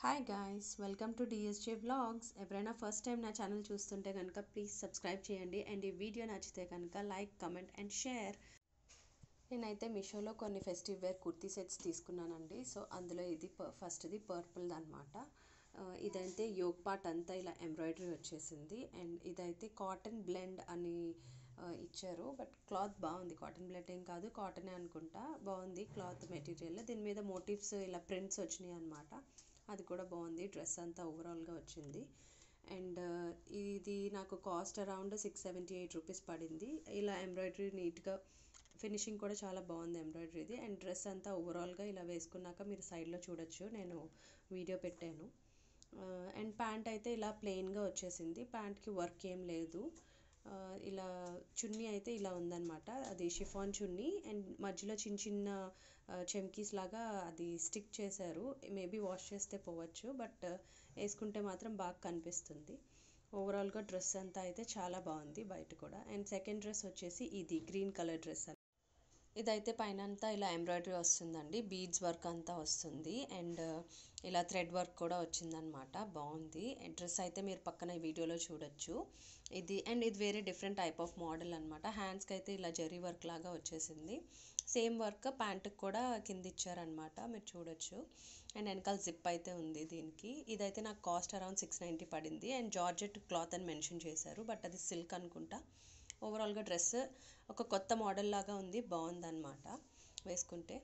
hi guys welcome to DSJ vlogs ఎవరైనా first time నా channel చూస్తుంటే కనుక ప్లీజ్ సబ్స్క్రైబ్ చేయండి అండ్ ఈ వీడియో నచ్చితే కనుక లైక్ కమెంట్ అండ్ షేర్ నేనైతే మీషోలో కొన్ని ఫెస్టివ్ వేర్ కుర్తీ సెట్స్ తీసుకున్నానండి సో అందులో ఇది ఫస్ట్ది పర్పుల్ అనమాట ఇదైతే యోగ్ పార్ట్ అంతా ఇలా ఎంబ్రాయిడరీ వచ్చేసింది అండ్ ఇదైతే కాటన్ బ్లెండ్ అని ఆ, ఇచ్చారు బట్ క్లాత్ బాగుంది కాటన్ బ్లెండ్ ఏం కాదు కాటనే అనుకుంటా బాగుంది క్లాత్ మెటీరియల్ దీని మీద మోటివ్స్ ఇలా ప్రింట్స్ వచ్చినాయి అనమాట అది కూడా బాగుంది డ్రెస్ అంతా ఓవరాల్గా వచ్చింది అండ్ ఇది నాకు cost around six seventy eight rupees పడింది ఇలా ఎంబ్రాయిడరీ నీట్గా ఫినిషింగ్ కూడా చాలా బాగుంది ఎంబ్రాయిడరీది అండ్ డ్రెస్ అంతా ఓవరాల్గా ఇలా వేసుకున్నాక మీరు సైడ్లో చూడొచ్చు నేను వీడియో పెట్టాను అండ్ ప్యాంట్ అయితే ఇలా ప్లెయిన్గా వచ్చేసింది ప్యాంట్కి వర్క్ ఏం లేదు ఆ, ఇలా చున్నీ అయితే ఇలా ఉందన్నమాట అది షిఫాన్ చున్నీ అండ్ మధ్యలో చిన్న చిన్న చెమ్కీస్ లాగా అది స్టిక్ చేశారు మేబీ వాష్ చేస్తే పోవచ్చు బట్ వేసుకుంటే మాత్రం బాగా కనిపిస్తుంది ఓవరాల్గా డ్రెస్ అంతా అయితే చాలా బాగుంది బయట కూడా అండ్ సెకండ్ డ్రెస్ వచ్చేసి ఇది గ్రీన్ కలర్ డ్రెస్ ఇదైతే పైన అంతా ఇలా ఎంబ్రాయిడరీ వస్తుందండి బీడ్స్ వర్క్ అంతా వస్తుంది అండ్ ఇలా థ్రెడ్ వర్క్ కూడా వచ్చిందనమాట బాగుంది డ్రెస్ అయితే మీరు పక్కన ఈ వీడియోలో చూడొచ్చు ఇది అండ్ ఇది వేరే డిఫరెంట్ టైప్ ఆఫ్ మోడల్ అనమాట హ్యాండ్స్కి అయితే ఇలా జరీ వర్క్ లాగా వచ్చేసింది సేమ్ వర్క్ ప్యాంటుకి కూడా కింద ఇచ్చారనమాట మీరు చూడొచ్చు అండ్ వెనకాల జిప్ అయితే ఉంది దీనికి ఇదైతే నాకు కాస్ట్ అరౌండ్ సిక్స్ నైంటీ పడింది అండ్ జార్జెట్ క్లాత్ అని మెన్షన్ చేశారు బట్ అది సిల్క్ అనుకుంటా ఓవరాల్గా డ్రెస్ ఒక కొత్త మోడల్ లాగా ఉంది బాగుందన్నమాట వేసుకుంటే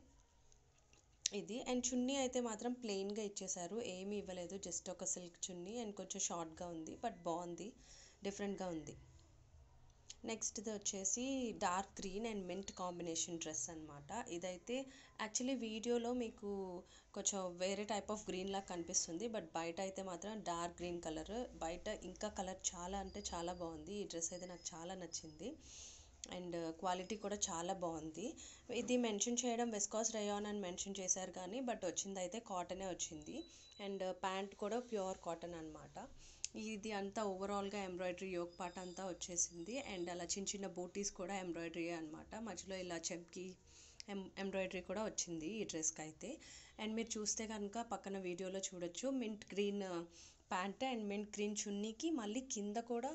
ఇది అండ్ చున్నీ అయితే మాత్రం ప్లెయిన్గా ఇచ్చేశారు ఏమీ ఇవ్వలేదు జస్ట్ ఒక సిల్క్ చున్నీ అండ్ కొంచెం షార్ట్గా ఉంది బట్ బాగుంది డిఫరెంట్గా ఉంది నెక్స్ట్ది వచ్చేసి dark green and mint combination dress అనమాట ఇదైతే యాక్చువల్లీ వీడియోలో మీకు కొంచెం వేరే టైప్ ఆఫ్ గ్రీన్ లాగా కనిపిస్తుంది బట్ బయట అయితే మాత్రం డార్క్ గ్రీన్ కలర్ బయట ఇంకా కలర్ చాలా అంటే చాలా బాగుంది ఈ డ్రెస్ అయితే నాకు చాలా నచ్చింది అండ్ క్వాలిటీ కూడా చాలా బాగుంది ఇది మెన్షన్ చేయడం వెస్కాస్ రయాన్ అని మెన్షన్ చేశారు కానీ బట్ వచ్చింది అయితే కాటనే వచ్చింది అండ్ ప్యాంట్ కూడా ప్యూర్ కాటన్ అనమాట ఇది అంతా ఓవరాల్గా ఎంబ్రాయిడరీ యోగ్ పార్ట్ అంతా వచ్చేసింది అండ్ అలా చిన్న చిన్న బూటీస్ కూడా ఎంబ్రాయిడరీ అనమాట మధ్యలో ఇలా చెంకి ఎం ఎంబ్రాయిడరీ కూడా వచ్చింది ఈ డ్రెస్కి అయితే అండ్ మీరు చూస్తే కనుక పక్కన వీడియోలో చూడొచ్చు mint green pant and mint green చున్నీకి మళ్ళీ కింద కూడా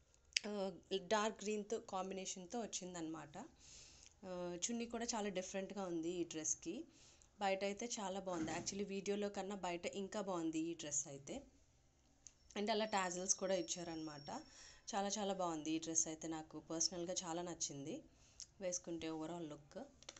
డార్క్ గ్రీన్తో కాంబినేషన్తో వచ్చిందనమాట చున్నీ కూడా చాలా డిఫరెంట్గా ఉంది ఈ డ్రెస్కి బయట అయితే చాలా బాగుంది యాక్చువల్లీ వీడియోలో కన్నా బయట ఇంకా బాగుంది ఈ డ్రెస్ అయితే అండ్ అలా టాజల్స్ కూడా ఇచ్చారనమాట చాలా చాలా బాగుంది ఈ డ్రెస్ అయితే నాకు పర్సనల్గా చాలా నచ్చింది వేసుకుంటే ఓవరాల్ లుక్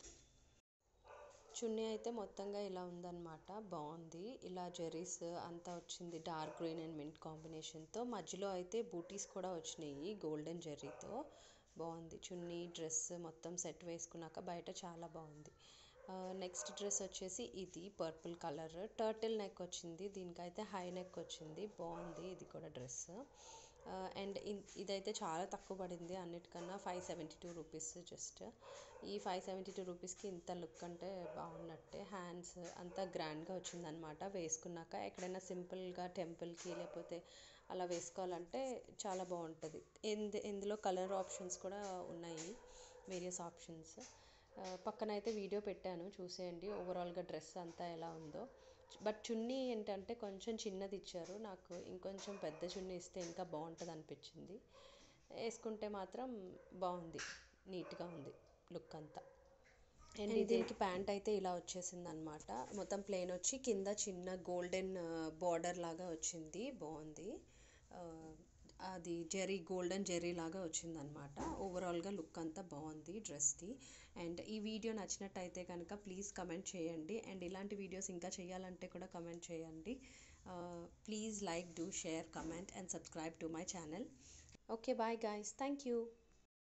చున్నీ అయితే మొత్తంగా ఇలా ఉందన్నమాట బాగుంది ఇలా జెరీస్ అంతా వచ్చింది డార్క్ గ్రీన్ అండ్ మింట్ కాంబినేషన్తో మధ్యలో అయితే బూటీస్ కూడా వచ్చినాయి గోల్డెన్ జెర్రీతో బాగుంది చున్నీ డ్రెస్ మొత్తం సెట్ వేసుకున్నాక బయట చాలా బాగుంది నెక్స్ట్ డ్రెస్ వచ్చేసి ఇది పర్పుల్ కలర్ టర్టిల్ నెక్ వచ్చింది దీనికైతే హై నెక్ వచ్చింది బాగుంది ఇది కూడా డ్రెస్ అండ్ ఇదైతే చాలా తక్కువ పడింది అన్నిటికన్నా five seventy two rupees just ఈ ఫైవ్ సెవెంటీ టూ రూపీస్కి ఇంత లుక్ అంటే బాగున్నట్టే హ్యాండ్స్ అంతా గ్రాండ్గా వచ్చిందనమాట వేసుకున్నాక ఎక్కడైనా సింపుల్గా టెంపుల్కి లేకపోతే అలా వేసుకోవాలంటే చాలా బాగుంటుంది ఎందు ఇందులో కలర్ ఆప్షన్స్ కూడా ఉన్నాయి వేరియస్ ఆప్షన్స్ పక్కన అయితే వీడియో పెట్టాను చూసేయండి ఓవరాల్గా డ్రెస్ అంతా ఎలా ఉందో బట్ చున్నీ ఏంటంటే కొంచెం చిన్నది ఇచ్చారు నాకు ఇంకొంచెం పెద్ద చున్నీ ఇస్తే ఇంకా బాగుంటుంది అనిపించింది వేసుకుంటే మాత్రం బాగుంది నీట్గా ఉంది లుక్ అంతా అండ్ దీనికి ప్యాంట్ అయితే ఇలా వచ్చేసింది అనమాట మొత్తం ప్లెయిన్ వచ్చి కింద చిన్న గోల్డెన్ బార్డర్ లాగా వచ్చింది బాగుంది అది జెరీ గోల్డెన్ జెరీ లాగా వచ్చిందనమాట ఓవరాల్గా లుక్ అంతా బాగుంది డ్రెస్ది అండ్ ఈ వీడియో నచ్చినట్టయితే కనుక ప్లీజ్ కమెంట్ చేయండి అండ్ ఇలాంటి వీడియోస్ ఇంకా చేయాలంటే కూడా కమెంట్ చేయండి please like do share comment and subscribe to my channel okay bye guys thank you